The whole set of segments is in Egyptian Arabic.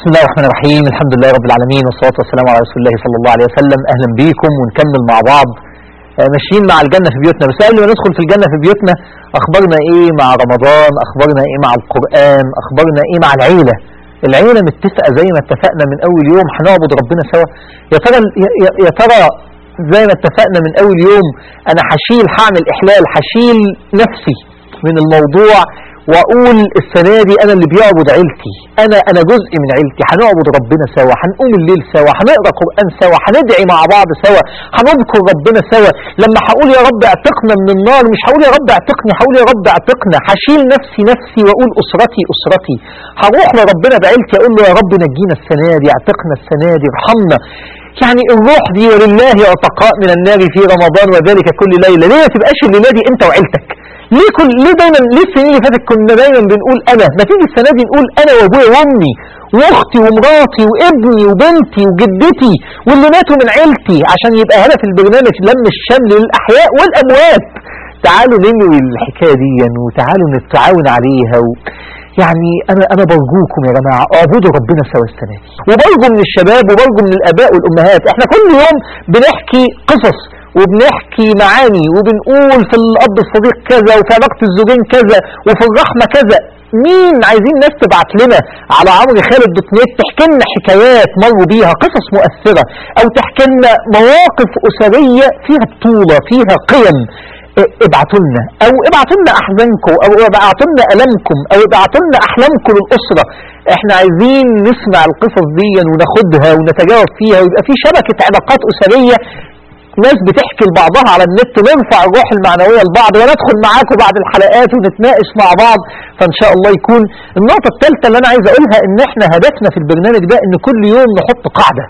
بسم الله الرحمن الرحيم الحمد لله رب العالمين والصلاة والسلام على رسول الله صلى الله عليه وسلم أهلا بيكم ونكمل مع بعض آه، ماشيين مع الجنة في بيوتنا بس قبل ما ندخل في الجنة في بيوتنا أخبارنا إيه مع رمضان أخبارنا إيه مع القرآن أخبارنا إيه مع العيلة العيلة متفقة زي ما اتفقنا من أول يوم هنعبد ربنا سوا يا ترى يا- يا- يا ترى زي ما اتفقنا من أول يوم أنا هشيل هعمل إحلال هشيل نفسي من الموضوع واقول السنه دي انا اللي بيعبد عيلتي انا انا جزء من عيلتي هنعبد ربنا سوا هنقوم الليل سوا هنقرا قران سوا هندعي مع بعض سوا هنذكر ربنا سوا لما هقول يا رب اعتقنا من النار مش هقول يا رب اعتقني هقول يا رب اعتقنا هشيل نفسي نفسي واقول اسرتي اسرتي هروح لربنا بعيلتي اقول له يا رب نجينا السنه دي اعتقنا السنه دي ارحمنا يعني الروح دي ولله عتقاء من النار في رمضان وذلك كل ليله ليه ما تبقاش الليله دي انت وعيلتك ليه كل ليه دايما ليه السنين اللي فاتت كنا دايما بنقول انا ما تيجي السنه دي نقول انا وابويا وامي واختي ومراتي وابني وبنتي وجدتي واللي ماتوا من عيلتي عشان يبقى هدف البرنامج لم الشمل للاحياء والاموات تعالوا ننوي الحكايه دي وتعالوا نتعاون عليها و... يعني انا انا برجوكم يا جماعه اعبدوا ربنا سوا السنه دي وبرجو من الشباب وبرجو من الاباء والامهات احنا كل يوم بنحكي قصص وبنحكي معاني وبنقول في الاب الصديق كذا وفي علاقه الزوجين كذا وفي الرحمه كذا مين عايزين ناس تبعت لنا على عمرو خالد دوت نت تحكي لنا حكايات مروا بيها قصص مؤثره او تحكي لنا مواقف اسريه فيها بطوله فيها قيم اه، ابعتوا لنا او ابعتوا لنا احزانكم او ابعتوا لنا المكم او ابعتوا لنا احلامكم للاسره احنا عايزين نسمع القصص دي وناخدها ونتجاوب فيها ويبقى في شبكه علاقات اسريه ناس بتحكي لبعضها على النت نرفع الروح المعنويه لبعض وندخل معاكم بعد الحلقات ونتناقش مع بعض فان شاء الله يكون النقطه الثالثه اللي انا عايز اقولها ان احنا هدفنا في البرنامج ده ان كل يوم نحط قاعده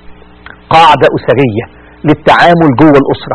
قاعده اسريه للتعامل جوه الاسره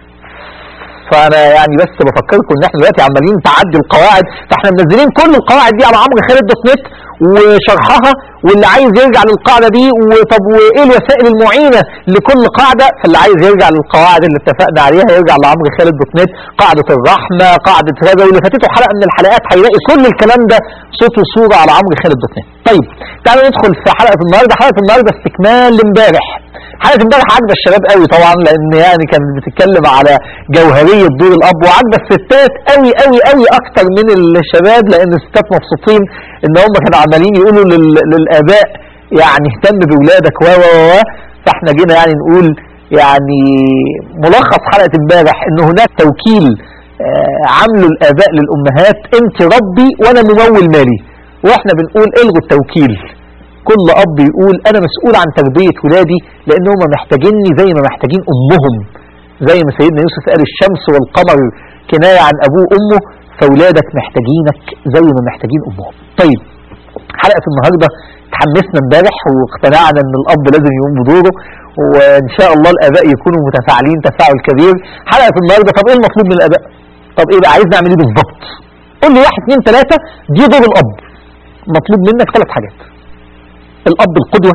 فانا يعني بس بفكركم ان احنا دلوقتي عمالين تعدي القواعد فاحنا منزلين كل القواعد دي على عمرو خالد دوت نت وشرحها واللي عايز يرجع للقاعده دي وطب وايه الوسائل المعينه لكل قاعده فاللي عايز يرجع للقواعد اللي اتفقنا عليها يرجع لعمرو خالد دوت نت قاعده الرحمه قاعده كذا واللي فاتته حلقه من الحلقات هيلاقي كل الكلام ده صوت وصوره على عمرو خالد دوت نت طيب تعالوا ندخل في حلقه النهارده حلقه النهارده استكمال امبارح حلقه امبارح عاجبه الشباب قوي طبعا لان يعني كانت بتتكلم على جوهريه دور الاب وعاجبه الستات قوي قوي قوي اكتر من الشباب لان الستات مبسوطين ان هم كانوا عمالين يقولوا لل- للاباء يعني اهتم باولادك و و و فاحنا جينا يعني نقول يعني ملخص حلقه امبارح ان هناك توكيل آه، عامله الاباء للامهات انت ربي وانا ممول مالي واحنا بنقول الغوا التوكيل كل اب يقول انا مسؤول عن تربيه ولادي لان هم محتاجيني زي ما محتاجين امهم زي ما سيدنا يوسف قال الشمس والقمر كنايه عن ابوه وامه فاولادك محتاجينك زي ما محتاجين امهم طيب حلقه النهارده تحمسنا امبارح واقتنعنا ان الاب لازم يقوم بدوره وان شاء الله الاباء يكونوا متفاعلين تفاعل كبير حلقه النهارده طب ايه المطلوب من الاباء طب ايه بقى عايز نعمل ايه بالظبط قول لي واحد اثنين ثلاثه دي دور الاب مطلوب منك ثلاث حاجات الأب القدوة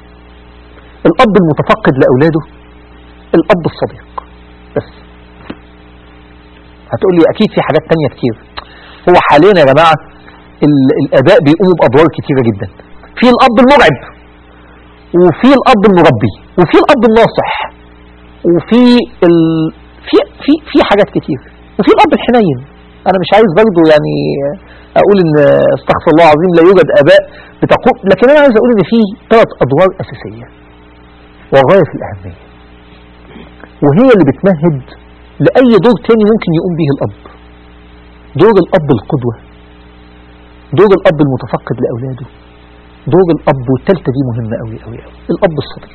الأب المتفقد لأولاده الأب الصديق بس هتقول لي أكيد في حاجات تانية كتير هو حاليا يا جماعة ال- الآباء بيقوموا بأدوار كتيرة جدا في الأب المرعب وفي الأب المربي وفي الأب الناصح وفي ال... في في في حاجات كتير وفي الأب الحنين أنا مش عايز برضه يعني أقول إن استغفر الله العظيم لا يوجد آباء بتقوم لكن أنا عايز أقول إن في ثلاث أدوار أساسية وغاية في الأهمية وهي اللي بتمهد لأي دور تاني ممكن يقوم به الأب دور الأب القدوة دور الأب المتفقد لأولاده دور الأب والتالتة دي مهمة أوي أوي أوي الأب الصديق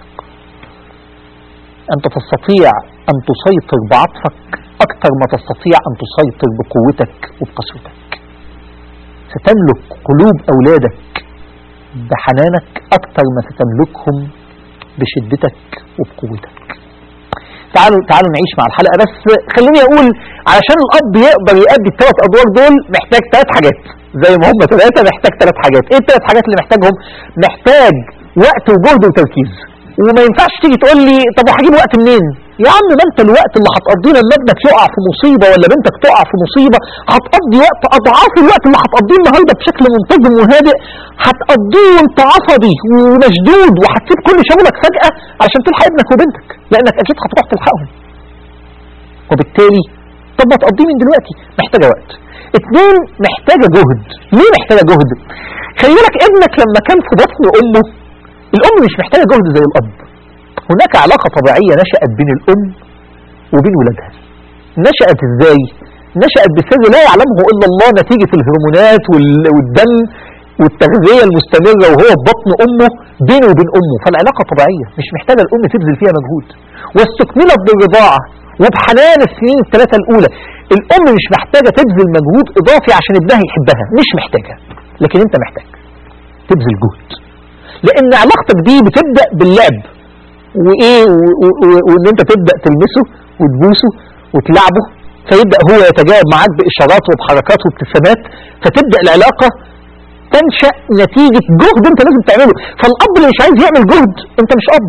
أنت تستطيع أن تسيطر بعطفك أكثر ما تستطيع أن تسيطر بقوتك وبقسوتك ستملك قلوب أولادك بحنانك أكثر ما ستملكهم بشدتك وبقوتك تعالوا تعالوا نعيش مع الحلقة بس خليني أقول علشان الأب يقدر يؤدي الثلاث أدوار دول محتاج ثلاث حاجات زي ما هم ثلاثة محتاج ثلاث حاجات إيه الثلاث حاجات اللي محتاجهم محتاج وقت وجهد وتركيز وما ينفعش تيجي تقول لي طب وهجيب وقت منين يا عم ما انت الوقت اللي هتقضيه لما ابنك يقع في مصيبة ولا بنتك تقع في مصيبة هتقضي وقت اضعاف الوقت اللي هتقضيه النهاردة بشكل منتظم وهادئ هتقضيه وانت عصبي ومشدود وهتسيب كل شغلك فجأة عشان تلحق ابنك وبنتك لانك اكيد هتروح تلحقهم وبالتالي طب ما تقضيه من دلوقتي محتاجة وقت اتنين محتاجة جهد ليه محتاجة جهد خلي بالك ابنك لما كان في بطن امه الام مش محتاجة جهد زي الاب هناك علاقة طبيعية نشأت بين الام وبين ولادها نشأت ازاي نشأت بسر لا يعلمه الا الله نتيجة الهرمونات وال- والدم والتغذية المستمرة وهو في بطن امه بينه وبين امه فالعلاقة طبيعية مش محتاجة الام تبذل فيها مجهود واستكملت بالرضاعة وبحنان السنين الثلاثة الأولى الأم مش محتاجة تبذل مجهود إضافي عشان ابنها يحبها مش محتاجة لكن أنت محتاج تبذل جهد لأن علاقتك دي بتبدأ باللعب وإيه و- و- و- وإن أنت تبدأ تلمسه وتبوسه وتلعبه فيبدأ هو يتجاوب معاك بإشارات وبحركات وابتسامات فتبدأ العلاقة تنشأ نتيجة جهد أنت لازم تعمله فالأب اللي مش عايز يعمل جهد أنت مش أب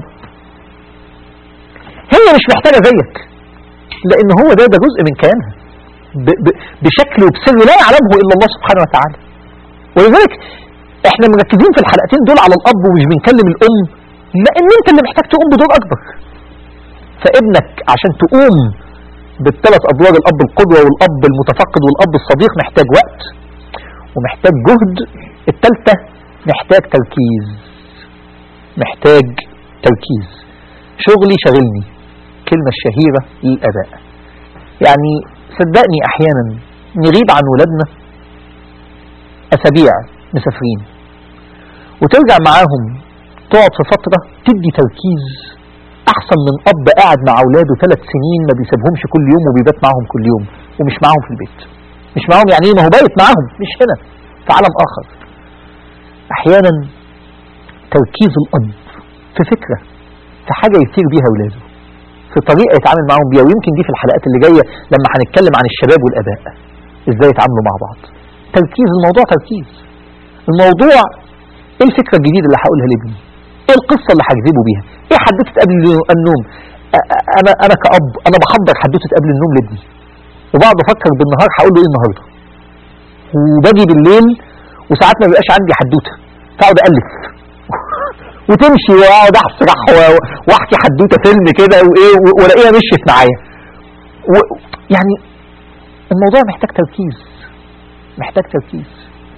هي مش محتاجة زيك لان هو ده ده جزء من كيانها ب- ب- بشكل وبسر لا يعلمه الا الله سبحانه وتعالى ولذلك احنا مركزين في الحلقتين دول على الاب ومش بنكلم الام لان انت اللي محتاج تقوم بدور اكبر فابنك عشان تقوم بالثلاث ادوار الاب القدوه والاب المتفقد والاب الصديق محتاج وقت ومحتاج جهد الثالثه محتاج تركيز محتاج تركيز شغلي شغلني الكلمة الشهيرة للأباء يعني صدقني أحيانا نغيب عن ولادنا أسابيع مسافرين وترجع معاهم تقعد في فترة تدي تركيز أحسن من أب قاعد مع أولاده ثلاث سنين ما بيسيبهمش كل يوم وبيبات معاهم كل يوم ومش معاهم في البيت مش معاهم يعني إيه ما هو بايت معاهم مش هنا في عالم آخر أحيانا تركيز الأب في فكرة في حاجة يثير بيها أولاده في طريقة يتعامل معاهم بيها ويمكن دي في الحلقات اللي جاية لما هنتكلم عن الشباب والآباء ازاي يتعاملوا مع بعض تركيز الموضوع تركيز الموضوع ايه الفكرة الجديدة اللي هقولها لابني ايه القصة اللي هجذبه بيها ايه حدوتة قبل النوم أ- أ- انا انا كأب انا بحضر حدوتة قبل النوم لابني وبقعد افكر بالنهار هقول له ايه النهارده وباجي بالليل وساعات ما بيبقاش عندي حدوته فاقعد الف وتمشي واقعد اسرح و- واحكي حدوته فيلم كده وايه و- والاقيها مشيت معايا و- يعني الموضوع محتاج تركيز محتاج تركيز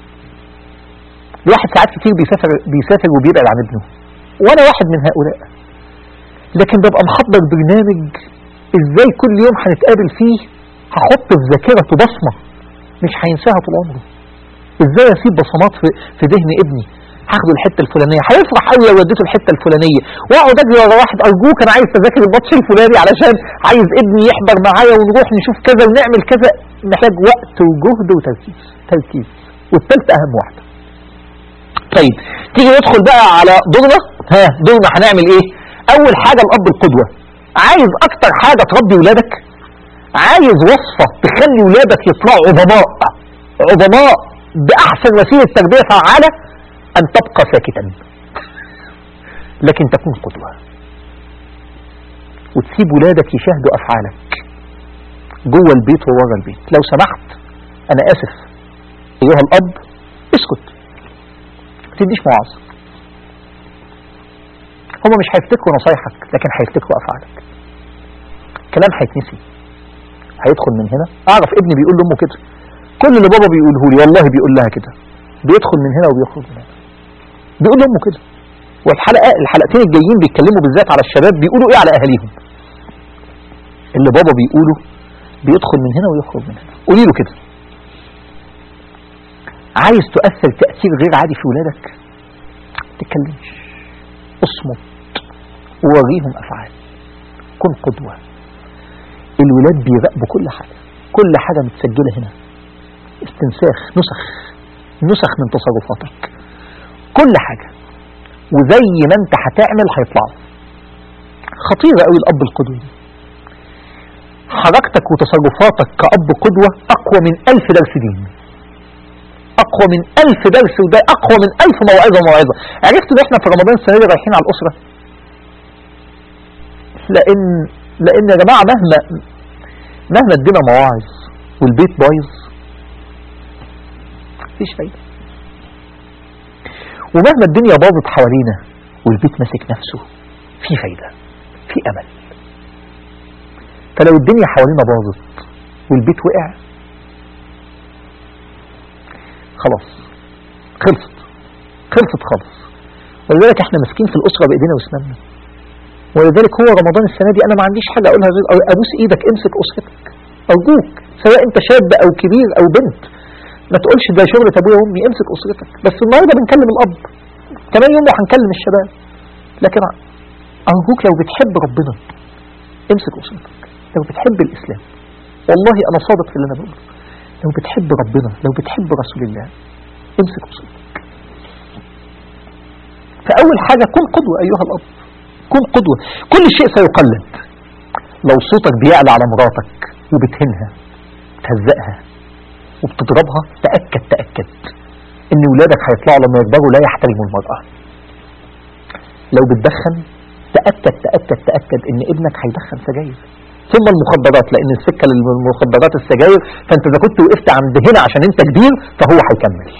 الواحد ساعات كتير بيسافر بيسافر وبيبعد عن ابنه وانا واحد من هؤلاء لكن ببقى محضر برنامج ازاي كل يوم هنتقابل فيه هحط في ذاكرته بصمه مش هينساها طول عمره ازاي اسيب بصمات في, في ذهن ابني هاخده الحته الفلانيه هيفرح قوي لو وديته الحته الفلانيه واقعد اجري ورا واحد ارجوك انا عايز تذاكر الماتش الفلاني علشان عايز ابني يحضر معايا ونروح نشوف كذا ونعمل كذا محتاج وقت وجهد وتركيز تركيز والثالثه اهم واحده طيب تيجي ندخل بقى على دورنا ها دورنا هنعمل ايه اول حاجه الاب القدوه عايز اكتر حاجه تربي ولادك عايز وصفه تخلي ولادك يطلعوا عظماء عظماء باحسن وسيله تربيه فعاله أن تبقى ساكتا لكن تكون قدوة وتسيب ولادك يشاهدوا أفعالك جوه البيت وورا البيت لو سمحت أنا آسف أيها الأب اسكت ما تديش موعظة هما مش هيفتكروا نصايحك لكن هيفتكروا أفعالك كلام هيتنسي هيدخل من هنا أعرف ابني بيقول لأمه كده كل اللي بابا بيقوله لي والله بيقول لها كده بيدخل من هنا وبيخرج من هنا بيقول لامه كده والحلقه الحلقتين الجايين بيتكلموا بالذات على الشباب بيقولوا ايه على اهاليهم اللي بابا بيقوله بيدخل من هنا ويخرج من هنا قولي له كده عايز تؤثر تأثير غير عادي في ولادك تتكلمش اصمت ووريهم افعال كن قدوة الولاد بيراقبوا كل حاجة كل حاجة متسجلة هنا استنساخ نسخ نسخ من تصرفاتك كل حاجة وزي ما انت هتعمل هيطلعوا خطيرة قوي الأب القدوة دي حركتك وتصرفاتك كأب قدوة أقوى من ألف درس دين أقوى من ألف درس وده أقوى من ألف موعظة وموعظة عرفت إن إحنا في رمضان السنة دي رايحين على الأسرة لأن لان يا جماعة مهما مهما ادينا مواعظ والبيت بايظ مفيش فايدة ومهما الدنيا باظت حوالينا والبيت ماسك نفسه في فايدة في امل فلو الدنيا حوالينا باظت والبيت وقع خلاص خلصت خلصت خالص ولذلك احنا ماسكين في الاسره بايدينا واسناننا ولذلك هو رمضان السنه دي انا ما عنديش حاجه اقولها غير ابوس ايدك امسك اسرتك ارجوك سواء انت شاب او كبير او بنت ما تقولش ده شغلة ابويا وامي امسك اسرتك بس النهارده بنكلم الاب كمان يوم هنكلم الشباب لكن ارجوك لو بتحب ربنا امسك اسرتك لو بتحب الاسلام والله انا صادق في اللي انا بقوله لو بتحب ربنا لو بتحب رسول الله امسك اسرتك فاول حاجه كن قدوه ايها الاب كن قدوه كل شيء سيقلد لو صوتك بيعلى على مراتك وبتهنها تهزقها وبتضربها تأكد تأكد ان ولادك هيطلعوا لما يكبروا لا يحترموا المرأة لو بتدخن تأكد تأكد تأكد ان ابنك هيدخن سجاير ثم المخدرات لان السكة للمخدرات السجاير فانت اذا كنت وقفت عند هنا عشان انت كبير فهو هيكمل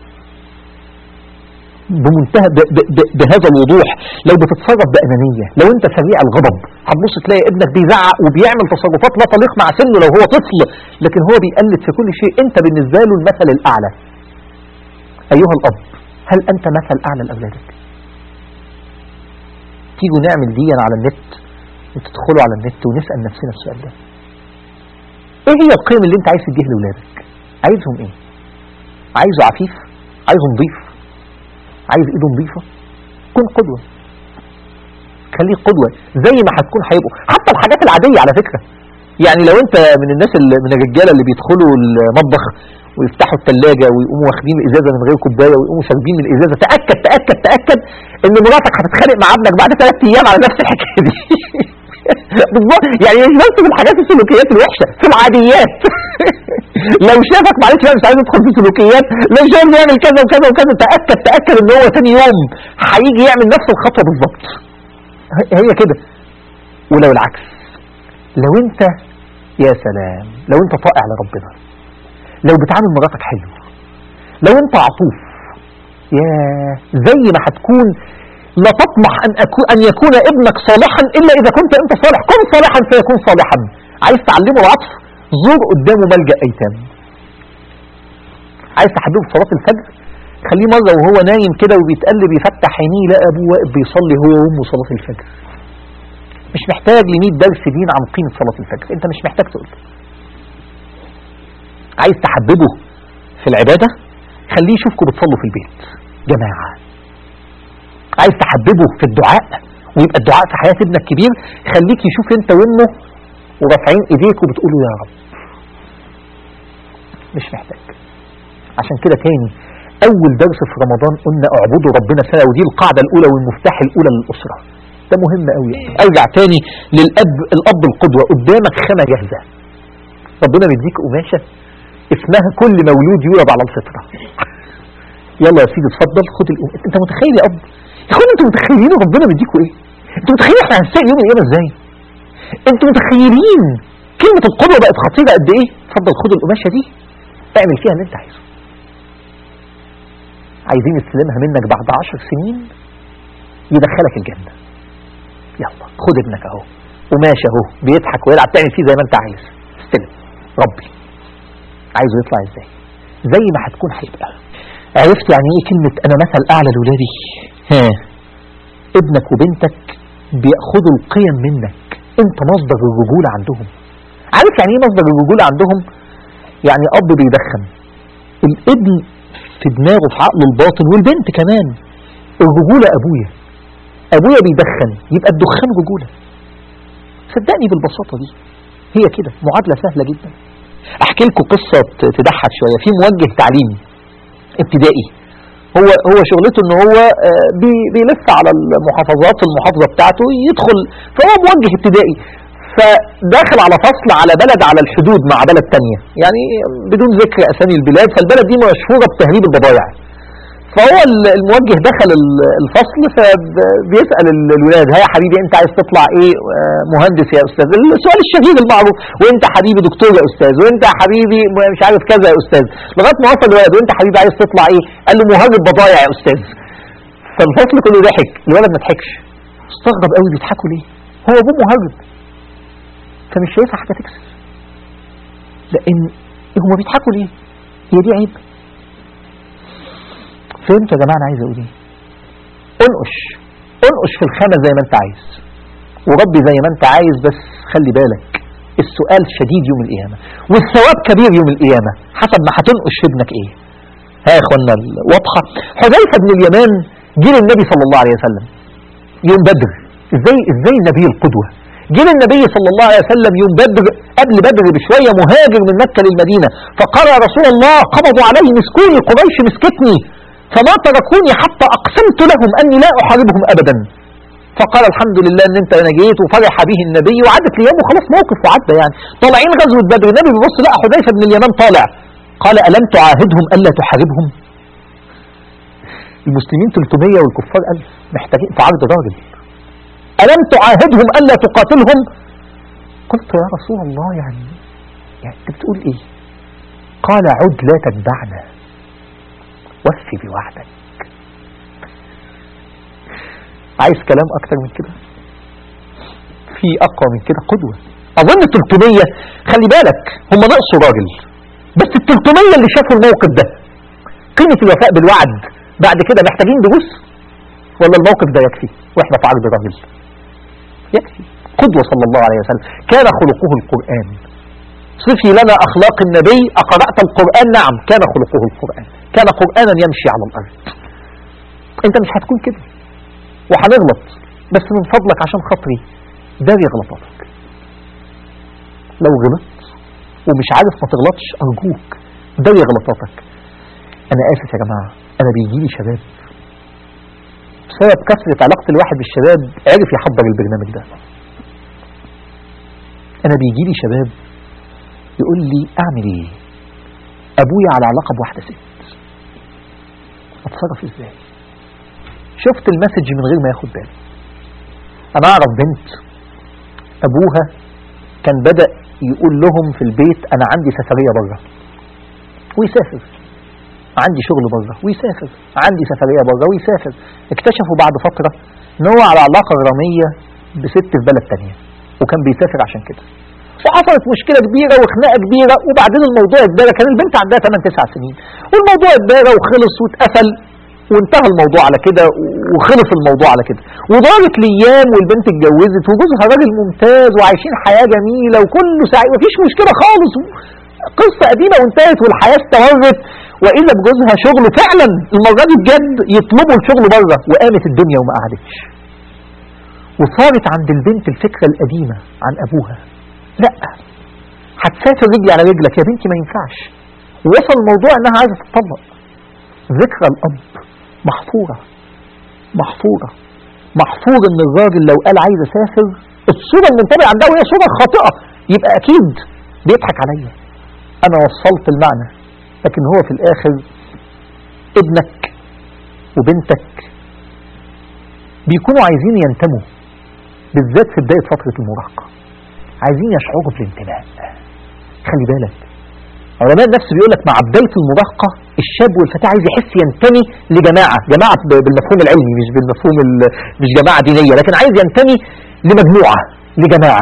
بمنتهى ب ب ب بهذا الوضوح لو بتتصرف بأنانية لو انت سريع الغضب هتبص تلاقي ابنك بيزعق وبيعمل تصرفات لا تليق مع سنه لو هو طفل لكن هو بيقلد في كل شيء انت بالنسبة له المثل الأعلى أيها الأب هل أنت مثل أعلى لأولادك تيجوا نعمل دي على النت وتدخلوا على النت ونسأل نفسنا السؤال ده ايه هي القيم اللي انت عايز تديها لأولادك عايزهم ايه عايزه عفيف عايزه نظيف عايز ايده نظيفة كن قدوة خليك قدوة زي ما هتكون هيبقوا حتى الحاجات العادية على فكرة يعني لو انت من الناس اللي من الرجالة اللي بيدخلوا المطبخ ويفتحوا الثلاجة ويقوموا واخدين الازازة من غير كوباية ويقوموا شاربين من الازازة تأكد تأكد تأكد ان مراتك هتتخانق مع ابنك بعد ثلاث ايام على نفس الحكاية دي بالظبط يعني مش بس في الحاجات السلوكيات الوحشة في العاديات لو شافك معلش انا مش عايز ادخل في سلوكيات لو شاف بيعمل كذا وكذا وكذا تأكد تأكد ان هو ثاني يوم هيجي يعمل نفس الخطوة بالظبط هي كده ولو العكس لو انت يا سلام لو انت طائع لربنا لو بتعامل مراتك حلو لو انت عطوف يا زي ما هتكون لا تطمح أن, أكون أن يكون ابنك صالحا إلا إذا كنت أنت صالح كن صالحا فيكون صالحا عايز تعلمه العطف زور قدامه ملجأ أيتام عايز تحببه في صلاة الفجر خليه مرة وهو نايم كده وبيتقلب يفتح عينيه يلاقي أبوه واقف بيصلي هو وأمه صلاة الفجر مش محتاج ل 100 درس دين عن قيمة صلاة الفجر أنت مش محتاج تقول عايز تحببه في العبادة خليه يشوفكم بتصلوا في البيت جماعة عايز تحببه في الدعاء ويبقى الدعاء في حياة ابنك كبير خليك يشوف انت وامه ورافعين ايديك وبتقولوا يا رب مش محتاج عشان كده تاني اول درس في رمضان قلنا اعبدوا ربنا سنة ودي القاعدة الاولى والمفتاح الاولى للاسرة ده مهم قوي ارجع تاني للاب الاب القدوة قدامك خامة جاهزة ربنا بيديك قماشة اسمها كل مولود يولد على الفطرة يلا يا سيدي اتفضل خد القماشة انت متخيل يا اب يا اخوان انتوا متخيلين ربنا بيديكوا ايه انتوا متخيلين احنا هنسال يوم القيامه ازاي انتوا متخيلين كلمه القدوه بقت خطيره قد ايه اتفضل خد القماشه دي اعمل فيها اللي انت عايزه عايزين نستلمها منك بعد عشر سنين يدخلك الجنه يلا خد ابنك اهو قماشه اهو بيضحك ويلعب تعمل فيه زي ما انت عايز استلم ربي عايزه يطلع ازاي زي ما هتكون هيبقى عرفت يعني ايه كلمة انا مثل اعلى لولادي ها ابنك وبنتك بيأخذوا القيم منك انت مصدر الرجولة عندهم عارف يعني ايه مصدر الرجولة عندهم يعني اب بيدخن الابن في دماغه في عقله الباطن والبنت كمان الرجولة ابويا ابويا بيدخن يبقى الدخان رجولة صدقني بالبساطة دي هي كده معادلة سهلة جدا احكي لكم قصة تضحك شوية في موجه تعليمي ابتدائي هو هو شغلته ان هو بيلف على المحافظات في المحافظه بتاعته يدخل فهو موجه ابتدائي فداخل على فصل على بلد على الحدود مع بلد تانية يعني بدون ذكر اسامي البلاد فالبلد دي مشهوره بتهريب البضائع فهو ال- الموجه دخل ال- الفصل فبيسأل ال- الولاد ها يا حبيبي انت عايز تطلع ايه آه، مهندس يا استاذ السؤال الشهير المعروف وانت حبيبي دكتور يا استاذ وانت حبيبي م- مش عارف كذا يا استاذ لغايه ما وصل الولد وانت حبيبي عايز تطلع ايه قال له مهاجر بضايع يا استاذ فالفصل كله ضحك الولد ما ضحكش استغرب قوي بيضحكوا ليه هو ابوه مهاجر فمش شايفها حاجه تكسب لان هما بيضحكوا ليه هي دي عيب فهمتوا يا جماعه انا عايز اقول ايه انقش انقش في الخانه زي ما انت عايز وربي زي ما انت عايز بس خلي بالك السؤال شديد يوم القيامه والثواب كبير يوم القيامه حسب ما هتنقش في ابنك ايه ها يا اخوانا ال- واضحه حذيفه بن اليمان جه للنبي صلى الله عليه وسلم يوم بدر ازاي ازاي النبي القدوه جه للنبي صلى الله عليه وسلم يوم بدر قبل بدر بشويه مهاجر من مكه للمدينه فقال يا رسول الله قبضوا علي مسكوني قريش مسكتني فما تركوني حتى اقسمت لهم اني لا احاربهم ابدا فقال الحمد لله ان انت نجيت وفرح به النبي وعدت الايام وخلاص موقف وعدى يعني طالعين غزوه بدر النبي بيبص لقى حذيفه بن اليمان طالع قال الم تعاهدهم الا تحاربهم المسلمين 300 والكفار 1000 محتاجين في عرض راجل ألم تعاهدهم ألا تقاتلهم قلت يا رسول الله يعني يعني أنت بتقول إيه قال عد لا تتبعنا وفي بوعدك عايز كلام أكتر من كده في أقوى من كده قدوة أظن 300 خلي بالك هم نقصوا راجل بس ال 300 اللي شافوا الموقف ده قيمة الوفاء بالوعد بعد كده محتاجين دروس ولا الموقف ده يكفي واحنا في عرض راجل يكفي قدوة صلى الله عليه وسلم كان خلقه القرآن صفي لنا أخلاق النبي أقرأت القرآن نعم كان خلقه القرآن كان قرآنا يمشي على الأرض أنت مش هتكون كده وهنغلط بس من فضلك عشان خاطري داري غلطاتك لو غلطت ومش عارف ما تغلطش أرجوك داري غلطاتك أنا آسف يا جماعة أنا بيجيلي شباب بسبب كثرة علاقة الواحد بالشباب عرف يحضر البرنامج ده أنا بيجيلي شباب يقول لي أعمل إيه أبويا على علاقة بواحدة ست أتصرف إزاي شفت المسج من غير ما ياخد باله أنا أعرف بنت أبوها كان بدأ يقول لهم في البيت أنا عندي سفرية بره ويسافر عندي شغل بره ويسافر عندي سفرية بره ويسافر اكتشفوا بعد فترة ان هو على علاقة غرامية بست في بلد تانية وكان بيسافر عشان كده وحصلت مشكلة كبيرة وخناقة كبيرة وبعدين الموضوع اتدارى كان البنت عندها 8 9 سنين والموضوع اتدارى وخلص واتقفل وانتهى الموضوع على كده وخلص الموضوع على كده ودارت الايام والبنت اتجوزت وجوزها راجل ممتاز وعايشين حياة جميلة وكله سعيد مفيش مشكلة خالص قصة قديمة وانتهت والحياة استمرت وإذا بجوزها شغله فعلا المرة دي بجد يطلبوا الشغل بره وقامت الدنيا وما قعدتش وصارت عند البنت الفكرة القديمة عن أبوها لا هتسافر رجلي على رجلك يا بنتي ما ينفعش ووصل الموضوع انها عايزة تطلق ذكرى الأب محفورة محفورة محفور ان الراجل لو قال عايز اسافر الصورة المنطبقة عندها وهي صورة خاطئة يبقى اكيد بيضحك عليا انا وصلت المعنى لكن هو في الاخر ابنك وبنتك بيكونوا عايزين ينتموا بالذات في بداية فترة المراهقة عايزين يشعروا بالانتماء خلي بالك علماء النفس بيقول لك مع بداية المراهقة الشاب والفتاة عايز يحس ينتمي لجماعة جماعة بالمفهوم العلمي مش بالمفهوم مش جماعة دينية لكن عايز ينتمي لمجموعة لجماعة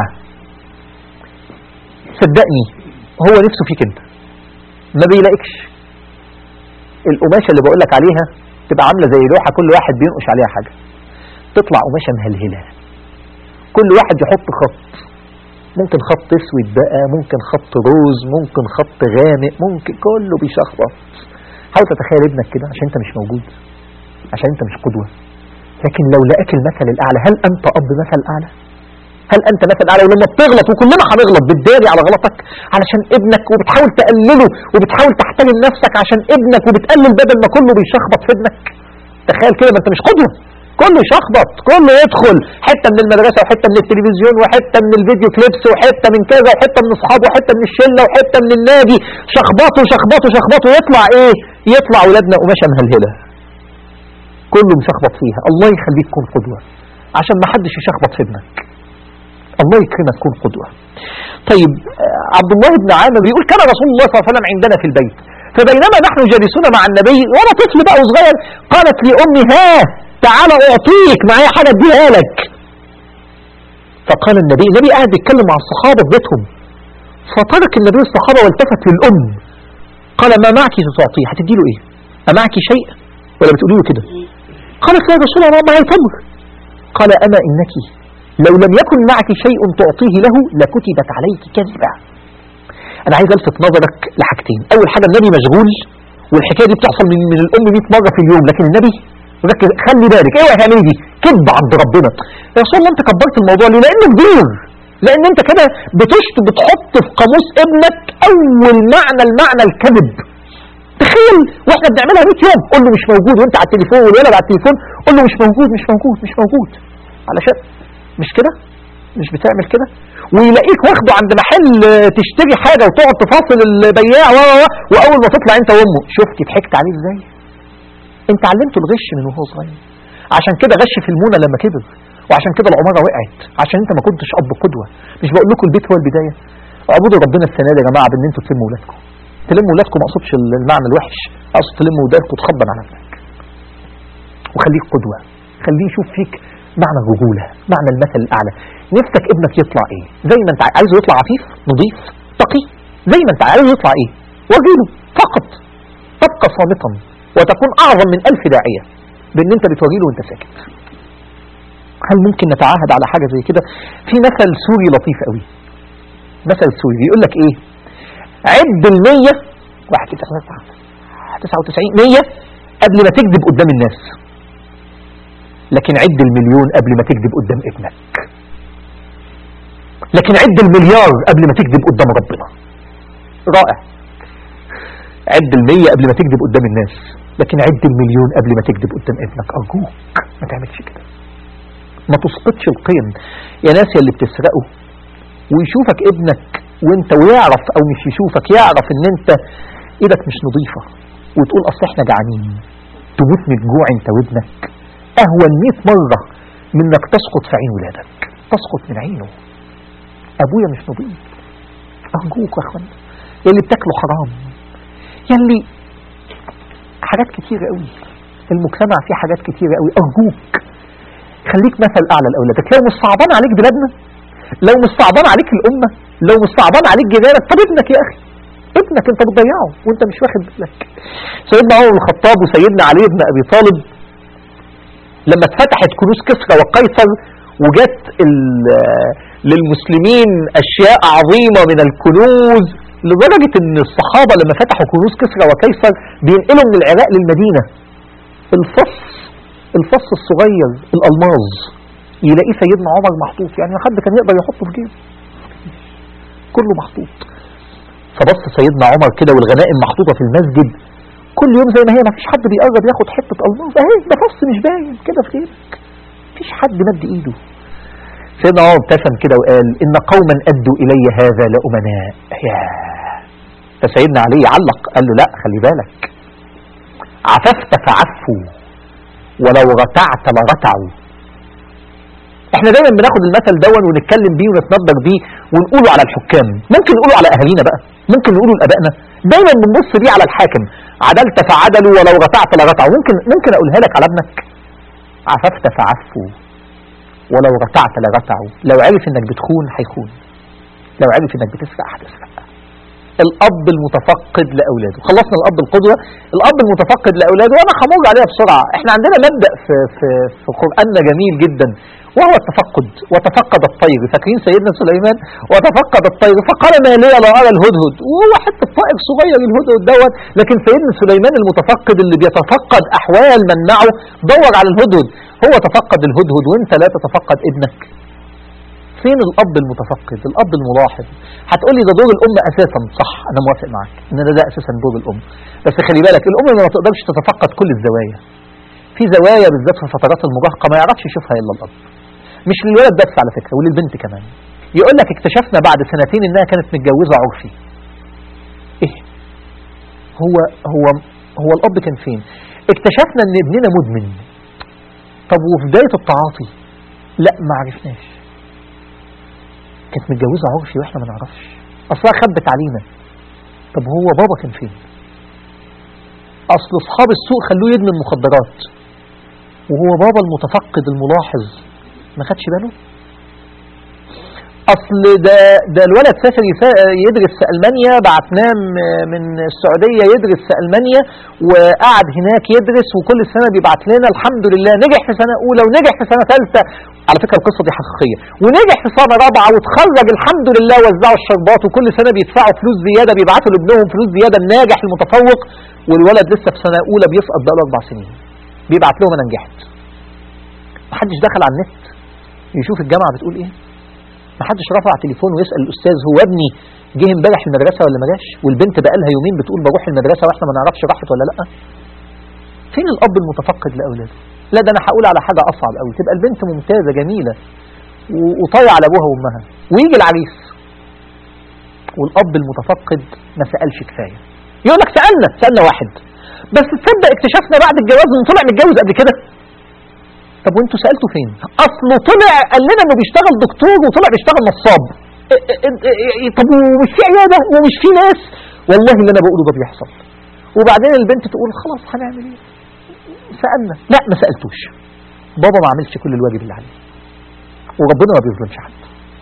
صدقني هو نفسه فيك انت ما بيلاقيكش القماشة اللي بقول لك عليها تبقى عاملة زي لوحة كل واحد بينقش عليها حاجة تطلع قماشة مهلهلة كل واحد يحط خط ممكن خط اسود بقى ممكن خط روز ممكن خط غامق ممكن كله بيشخبط حاول تتخيل ابنك كده عشان انت مش موجود عشان انت مش قدوة لكن لو لقاك المثل الاعلى هل انت اب مثل اعلى هل انت مثل اعلى ولما بتغلط وكلنا هنغلط بتداري على غلطك علشان ابنك وبتحاول تقلله وبتحاول تحترم نفسك عشان ابنك وبتقلل بدل ما كله بيشخبط في ابنك تخيل كده ما انت مش قدوة كله يشخبط كله يدخل حتة من المدرسة وحتة من التلفزيون وحتة من الفيديو كليبس وحتة من كذا وحتة من اصحابه وحتة من الشلة وحتة من النادي شخبطوا شخبطوا شخبطوا يطلع ايه يطلع ولادنا قماشة مهلهلة كله مشخبط فيها الله يخليك تكون قدوة عشان ما حدش يشخبط في ابنك الله يكرمك تكون قدوة طيب آه، عبد الله بن عامر بيقول كان رسول الله صلى الله عليه وسلم عندنا في البيت فبينما نحن جالسون مع النبي وانا طفل بقى وصغير قالت لي امي ها تعالى اعطيك معايا حاجه اديها لك فقال النبي النبي قاعد يتكلم مع الصحابه في بيتهم فترك النبي الصحابه والتفت للام قال ما معك تعطيه هتدي له ايه أمعك شيء ولا بتقولي له كده قالت يا رسول الله معي تمر قال أما إنك لو لم يكن معك شيء تعطيه له لكتبت عليك كذبا أنا عايز ألفت نظرك لحاجتين أول حاجة النبي مشغول والحكاية دي بتحصل من, من الأم 100 مرة في اليوم لكن النبي ركز خلي بالك ايه هتعملي دي كذب عند ربنا يا رسول الله انت كبرت الموضوع ليه لانه كبير لان انت كده بتشت بتحط في قاموس ابنك اول معنى المعنى الكذب تخيل واحنا بنعملها 100 يوم قول له مش موجود وانت على التليفون والولد على التليفون قول له مش موجود مش موجود مش موجود علشان مش كده مش بتعمل كده ويلاقيك واخده عند محل آه، تشتري حاجه وتقعد تفاصل البياع و و- و- واول ما تطلع انت وامه شفتي ضحكت عليه ازاي انت علمته الغش من وهو صغير عشان كده غش في المونه لما كبر وعشان كده العماره وقعت عشان انت ما كنتش اب قدوه مش بقول لكم البيت هو البدايه اعبدوا ربنا السنه دي يا جماعه بان انتوا تلموا ولادكم تلموا ولادكم ما اقصدش المعنى الوحش اقصد تلموا ولادكم تخبن على ابنك وخليك قدوه خليه يشوف فيك معنى الرجوله معنى المثل الاعلى نفسك ابنك يطلع ايه زي ما انت عايزه يطلع عفيف نظيف تقي زي ما انت عايزه يطلع ايه وريله فقط تبقى صامتا وتكون اعظم من الف داعيه بان انت بتوريله وانت ساكت هل ممكن نتعاهد على حاجه زي كده في مثل سوري لطيف قوي مثل سوري بيقول لك ايه عد المية واحد تسعة وتسعين مية قبل ما تكذب قدام الناس لكن عد المليون قبل ما تكذب قدام ابنك لكن عد المليار قبل ما تكذب قدام ربنا رائع عد المية قبل ما تكذب قدام الناس لكن عد المليون قبل ما تكذب قدام ابنك أرجوك ما تعملش كده ما تسقطش القيم يا ناس يا اللي بتسرقوا ويشوفك ابنك وانت ويعرف او مش يشوفك يعرف ان انت ايدك مش نظيفة وتقول اصل احنا جعانين تموت من الجوع انت وابنك اهون 100 مرة من انك تسقط في عين ولادك تسقط من عينه ابويا مش نظيف ارجوك يا اخوان يلي بتاكله حرام يلي حاجات كتيرة قوي المجتمع فيه حاجات كتيرة قوي ارجوك خليك مثل اعلى لاولادك لو مش صعبان عليك بلادنا لو مش صعبان عليك الامه لو مش صعبان عليك جيرانك طب ابنك يا اخي ابنك انت بتضيعه وانت مش واخد بالك سيدنا عمر بن الخطاب وسيدنا علي بن ابي طالب لما اتفتحت كنوز كسرى وقيصر وجت ال- للمسلمين اشياء عظيمه من الكنوز لدرجه ان الصحابه لما فتحوا كنوز كسرى وقيصر بينقلوا من العراق للمدينه الفص الفص الصغير الالماظ يلاقيه سيدنا عمر محطوط يعني حد كان يقدر يحطه في جيبه كله محطوط فبص سيدنا عمر كده والغنائم محطوطه في المسجد كل يوم زي ما هي ما فيش حد بيقرب ياخد حته الماظ اهي ده فص مش باين كده في جيبك مفيش حد مد ايده سيدنا عمر ابتسم كده وقال ان قوما ادوا الي هذا لامناء يا فسيدنا علي علق قال له لا خلي بالك عففت فعفوا ولو رتعت لرتعوا احنا دايما بناخد المثل دون ونتكلم بيه ونتنبر بيه ونقوله على الحكام ممكن نقوله على اهالينا بقى ممكن نقوله لابائنا دايما بنبص بيه على الحاكم عدلت فعدلوا ولو رتعت لرتعوا ممكن ممكن اقولها لك على ابنك عففت فعفوا ولو رتعت لرتعوا لو عرف انك بتخون هيخون لو عرف انك بتسرق هتسرق الاب المتفقد لاولاده خلصنا الاب القدوه الاب المتفقد لاولاده وانا همر عليها بسرعه احنا عندنا مبدا في في في قراننا جميل جدا وهو التفقد وتفقد الطير فاكرين سيدنا سليمان وتفقد الطير فقال ما لي لا ارى الهدهد وهو حتى طائر صغير الهدهد دوت لكن سيدنا سليمان المتفقد اللي بيتفقد احوال من معه دور على الهدهد هو تفقد الهدهد وانت لا تتفقد ابنك فين الاب المتفقد الاب الملاحظ هتقول لي ده دور الام اساسا صح انا موافق معاك ان ده, ده اساسا دور الام بس خلي بالك الام ما تقدرش تتفقد كل الزوايا في زوايا بالذات في فترات المراهقه ما يعرفش يشوفها الا الاب مش للولد بس على فكره وللبنت كمان يقول لك اكتشفنا بعد سنتين انها كانت متجوزه عرفي ايه هو هو هو الاب كان فين اكتشفنا ان ابننا مدمن طب وفي بداية التعاطي لا ما عرفناش كانت متجوزة عرفي واحنا ما نعرفش اصلها خبت علينا طب هو بابا كان فين اصل اصحاب السوق خلوه يدمن مخدرات وهو بابا المتفقد الملاحظ ما خدش باله اصل ده ده الولد سافر يسا- يدرس في المانيا بعتناه م- من السعوديه يدرس في المانيا وقعد هناك يدرس وكل سنه بيبعت لنا الحمد لله نجح في سنه اولى ونجح في سنه ثالثه على فكره القصه دي حقيقيه ونجح في سنه رابعه وتخرج الحمد لله وزعوا الشربات وكل سنه بيدفعوا فلوس زياده بيبعتوا لابنهم فلوس زياده الناجح المتفوق والولد لسه في سنه اولى بيسقط بقاله اربع سنين بيبعت لهم انا نجحت محدش دخل على النت يشوف الجامعه بتقول ايه محدش رفع تليفون ويسال الاستاذ هو ابني جه امبارح المدرسه ولا ما جاش والبنت بقالها يومين بتقول بروح المدرسه واحنا ما نعرفش راحت ولا لا فين الاب المتفقد لاولاده لا ده انا هقول على حاجه اصعب قوي تبقى البنت ممتازه جميله و- وطايعه على ابوها وامها ويجي العريس والاب المتفقد ما سالش كفايه يقول لك سالنا سالنا واحد بس تصدق اكتشفنا بعد الجواز انه طلع متجوز قبل كده طب وانتوا سالتوا فين اصله طلع قال لنا انه بيشتغل دكتور وطلع بيشتغل نصاب اه اه اه اه طب ومش في عياده ومش في ناس والله اللي انا بقوله ده بيحصل وبعدين البنت تقول خلاص هنعمل ايه سالنا لا ما سالتوش بابا ما عملش كل الواجب اللي عليه وربنا ما بيظلمش حد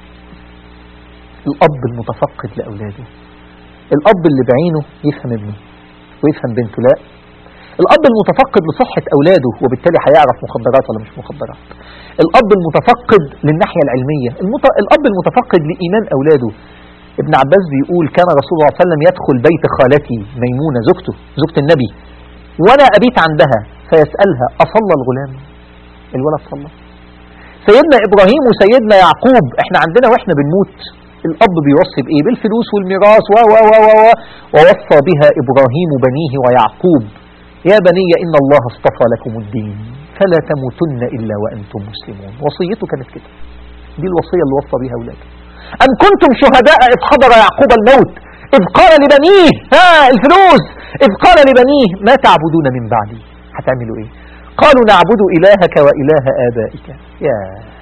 الاب المتفقد لاولاده الاب اللي بعينه يفهم ابنه ويفهم بنته لا الاب المتفقد لصحة اولاده وبالتالي هيعرف مخدرات ولا مش مخدرات الاب المتفقد للناحية العلمية المت... الاب المتفقد لايمان اولاده ابن عباس بيقول كان رسول الله صلى الله عليه وسلم يدخل بيت خالتي ميمونة زوجته زوجة النبي وانا ابيت عندها فيسألها اصلى الغلام الولد صلى سيدنا ابراهيم وسيدنا يعقوب احنا عندنا واحنا بنموت الاب بيوصي بايه بالفلوس والميراث و و و و و ووصى بها ابراهيم بنيه ويعقوب يا بني ان الله اصطفى لكم الدين فلا تموتن الا وانتم مسلمون وصيته كانت كده دي الوصيه اللي وصى بها اولاده ام كنتم شهداء اذ حضر يعقوب الموت اذ قال لبنيه ها الفلوس اذ قال لبنيه ما تعبدون من بعدي هتعملوا ايه قالوا نعبد الهك واله ابائك يا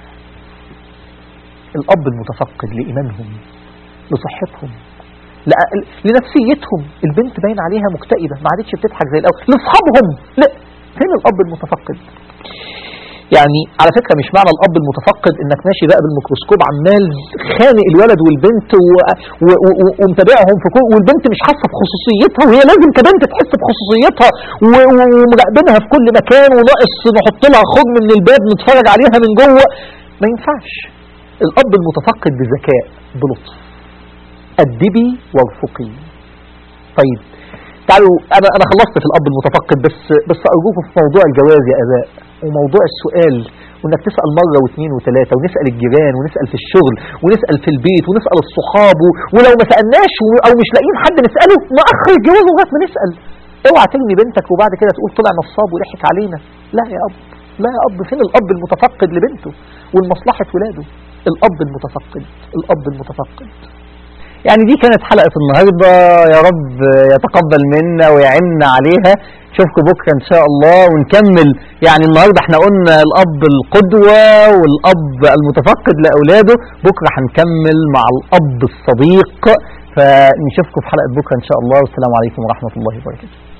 الاب المتفقد لايمانهم لصحتهم لا- لنفسيتهم البنت باين عليها مكتئبة ما عادتش بتضحك زي الأول لأصحابهم لا فين الأب المتفقد يعني على فكرة مش معنى الأب المتفقد إنك ماشي بقى بالميكروسكوب عمال خانق الولد والبنت و... و... و... ومتابعهم في كل والبنت مش حاسة بخصوصيتها وهي لازم كبنت تحس بخصوصيتها و... و- ومراقبينها في كل مكان وناقص نحط لها خرم من الباب نتفرج عليها من جوه ما ينفعش الأب المتفقد بذكاء بلطف أدبي وارفقي طيب تعالوا أنا أنا خلصت في الأب المتفقد بس بس أرجوكم في موضوع الجواز يا آباء وموضوع السؤال وإنك تسأل مرة واثنين وثلاثة ونسأل الجيران ونسأل في الشغل ونسأل في البيت ونسأل الصحاب و- ولو ما سألناش و- أو مش لاقيين حد نسأله نأخر الجواز لغاية ما نسأل اوعى ترمي بنتك وبعد كده تقول طلع نصاب وضحك علينا لا يا أب لا يا أب فين الأب المتفقد لبنته ولمصلحة ولاده الأب المتفقد الأب المتفقد يعني دي كانت حلقة النهاردة يا رب يتقبل منا ويعنا عليها اشوفكم بكرة ان شاء الله ونكمل يعني النهاردة احنا قلنا الاب القدوة والاب المتفقد لاولاده بكرة هنكمل مع الاب الصديق فنشوفكم في حلقة بكرة ان شاء الله والسلام عليكم ورحمة الله وبركاته